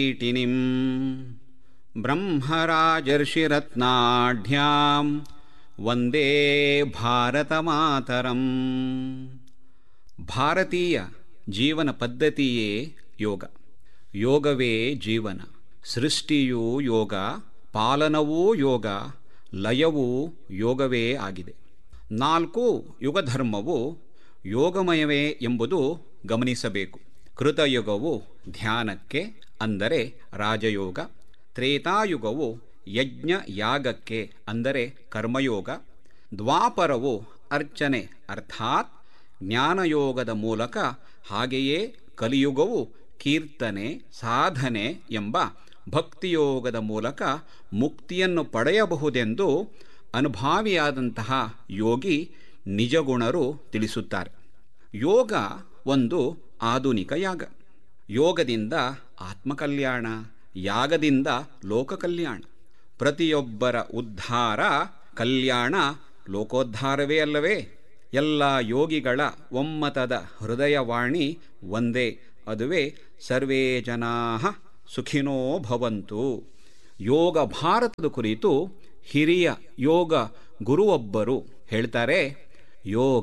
ಕಿರೀಟಿನಿಂ ಬ್ರಹ್ಮರಾಜರ್ಷಿರತ್ನಾಢ್ಯಾಂ ವಂದೇ ಭಾರತಮಾತರಂ ಭಾರತೀಯ ಜೀವನ ಪದ್ಧತಿಯೇ ಯೋಗ ಯೋಗವೇ ಜೀವನ ಸೃಷ್ಟಿಯೂ ಯೋಗ ಪಾಲನವೂ ಯೋಗ ಲಯವೂ ಯೋಗವೇ ಆಗಿದೆ ನಾಲ್ಕು ಯುಗಧರ್ಮವು ಯೋಗಮಯವೇ ಎಂಬುದು ಗಮನಿಸಬೇಕು ಕೃತಯುಗವು ಧ್ಯಾನಕ್ಕೆ ಅಂದರೆ ರಾಜಯೋಗ ತ್ರೇತಾಯುಗವು ಯಜ್ಞ ಯಾಗಕ್ಕೆ ಅಂದರೆ ಕರ್ಮಯೋಗ ದ್ವಾಪರವು ಅರ್ಚನೆ ಅರ್ಥಾತ್ ಜ್ಞಾನಯೋಗದ ಮೂಲಕ ಹಾಗೆಯೇ ಕಲಿಯುಗವು ಕೀರ್ತನೆ ಸಾಧನೆ ಎಂಬ ಭಕ್ತಿಯೋಗದ ಮೂಲಕ ಮುಕ್ತಿಯನ್ನು ಪಡೆಯಬಹುದೆಂದು ಅನುಭಾವಿಯಾದಂತಹ ಯೋಗಿ ನಿಜಗುಣರು ತಿಳಿಸುತ್ತಾರೆ ಯೋಗ ಒಂದು ಆಧುನಿಕ ಯಾಗ ಯೋಗದಿಂದ ಆತ್ಮಕಲ್ಯಾಣ ಯಾಗದಿಂದ ಲೋಕ ಕಲ್ಯಾಣ ಪ್ರತಿಯೊಬ್ಬರ ಉದ್ಧಾರ ಕಲ್ಯಾಣ ಲೋಕೋದ್ಧಾರವೇ ಅಲ್ಲವೇ ಎಲ್ಲ ಯೋಗಿಗಳ ಒಮ್ಮತದ ಹೃದಯವಾಣಿ ಒಂದೇ ಅದುವೇ ಸರ್ವೇ ಜನಾ ಸುಖಿನೋ ಭವಂತು ಯೋಗ ಭಾರತದ ಕುರಿತು ಹಿರಿಯ ಯೋಗ ಗುರುವೊಬ್ಬರು ಹೇಳ್ತಾರೆ ಯೋಗ